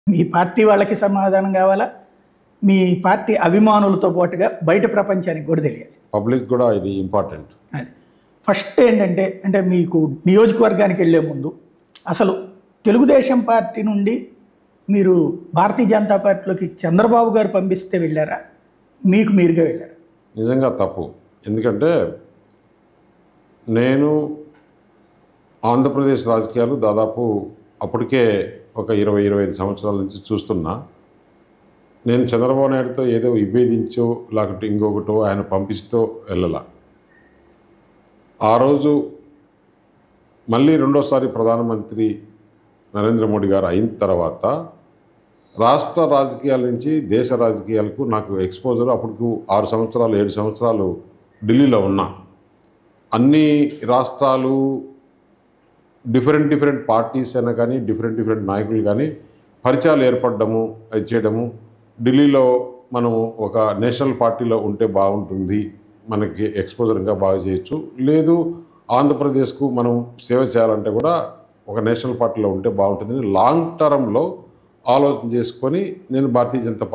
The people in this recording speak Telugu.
మీ పార్టీ వాళ్ళకి సమాధానం కావాలా మీ పార్టీ అభిమానులతో పాటుగా బయట ప్రపంచానికి కూడా తెలియాలి పబ్లిక్ కూడా ఇది ఇంపార్టెంట్ అది ఫస్ట్ ఏంటంటే అంటే మీకు నియోజకవర్గానికి వెళ్ళే ముందు అసలు తెలుగుదేశం పార్టీ నుండి మీరు భారతీయ జనతా పార్టీలోకి చంద్రబాబు గారు పంపిస్తే వెళ్ళారా మీకు మీరుగా వెళ్ళారా నిజంగా తప్పు ఎందుకంటే నేను ఆంధ్రప్రదేశ్ రాజకీయాలు దాదాపు అప్పటికే ఒక ఇరవై ఇరవై ఐదు సంవత్సరాల నుంచి చూస్తున్నా నేను చంద్రబాబు నాయుడుతో ఏదో విభేదించో లేకుంటే ఇంకొకటో ఆయన పంపిస్తూ వెళ్ళాల ఆ రోజు మళ్ళీ రెండోసారి ప్రధానమంత్రి నరేంద్ర మోడీ గారు అయిన తర్వాత రాష్ట్ర రాజకీయాల నుంచి దేశ రాజకీయాలకు నాకు ఎక్స్పోజర్ అప్పటికి ఆరు సంవత్సరాలు ఏడు సంవత్సరాలు ఢిల్లీలో ఉన్నా అన్ని రాష్ట్రాలు డిఫరెంట్ డిఫరెంట్ పార్టీస్ అయినా కానీ డిఫరెంట్ డిఫరెంట్ నాయకులు కానీ పరిచయాలు ఏర్పడము అది చేయడము ఢిల్లీలో మనం ఒక నేషనల్ పార్టీలో ఉంటే బాగుంటుంది మనకి ఎక్స్పోజర్ ఇంకా బాగా చేయొచ్చు లేదు ఆంధ్రప్రదేశ్కు మనం సేవ చేయాలంటే కూడా ఒక నేషనల్ పార్టీలో ఉంటే బాగుంటుందని లాంగ్ టర్మ్లో ఆలోచన చేసుకొని నేను భారతీయ జనతా